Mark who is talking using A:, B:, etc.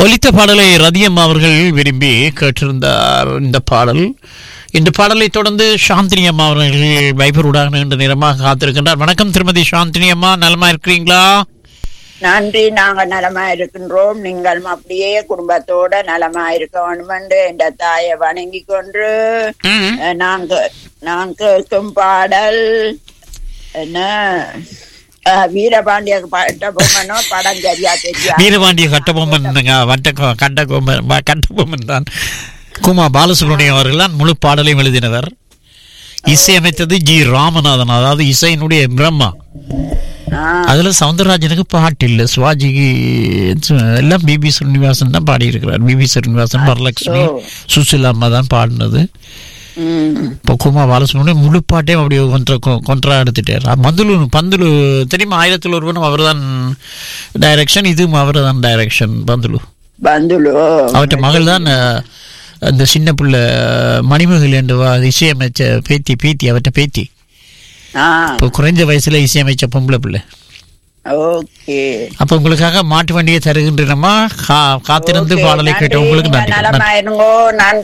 A: ஒலித்த பாடலை ரதியம் அவர்கள் விரும்பி கேட்டிருந்தார் இந்த பாடல் இந்த பாடலை தொடர்ந்து சாந்தினி அம்மா அவர்கள் வைபருடாக நீண்ட நேரமாக காத்திருக்கின்றார் வணக்கம் திருமதி சாந்தினி அம்மா நலமா இருக்கிறீங்களா
B: நன்றி நாங்க நலமா இருக்கின்றோம் நீங்களும் அப்படியே குடும்பத்தோட நலமா இருக்க வேண்டும் என்று என்ற தாயை வணங்கி கொண்டு
A: ம்.
B: அஹ், நாங்க நான் கேட்கும் பாடல் என்ன அஹ், வீரபாண்டிய பட்டபொம்மனோ படம் சரியா தெரியா
A: வீரபாண்டிய கட்டபொம்மன் வட்ட கட்டபொம்மன் வ- கட்டபொம்மன் தான் குமா பாலசுப்ரமணியம் அவர்கள் தான் முழு பாடலையும் எழுதினவர் இசையமைத்தது ஜி ராமநாதன் அதாவது இசையினுடைய பிரம்மா
B: ஆஹ்,
A: அதுல சவுந்தரராஜனுக்கு பாட்டு இல்லை சிவாஜிக்கு எல்லாம் பிபி ஸ்ரீனிவாசன் தான் பாடி இருக்கிறார் பிபி ஸ்ரீனிவாசன் வரலட்சுமி
B: ஓ.
A: சுசிலா அம்மா தான் பாடினது
B: ம்,
A: இப்போ குமா பாலசுப்ரமணியம் முழு பாட்டையும் அப்படியே கொன்ற கொன்றா எடுத்துட்டார் அஹ் மந்துலு பந்துலு தெரியுமா ஆயிரத்தில் ஒருவனும் அவர் தான் டைரக்ஷன் இதுவும் அவர் தான் டைரக்ஷன் பந்துலு
B: பந்துலு
A: அவற்ற மகள் தான் அஹ், அந்த சின்ன பிள்ளை மணிமகள் என்று வா- இசையமைச்ச பேத்தி பேத்தி அவற்ற பேத்தி
B: ஆஹ்,
A: இப்போ குறைஞ்ச வயசுல இசையமைச்ச பொம்பளை பிள்ளை
B: ஓகே
A: அப்ப உங்களுக்காக மாட்டு வண்டியை தருகின்றனமா கா- காத்திருந்து
B: ஓகே,
A: பாடலை கேட்ட
B: நன்றி.
A: உங்களுக்கு
B: நீங்க
A: நன்றி
B: நலமா இருங்கோ நன்றி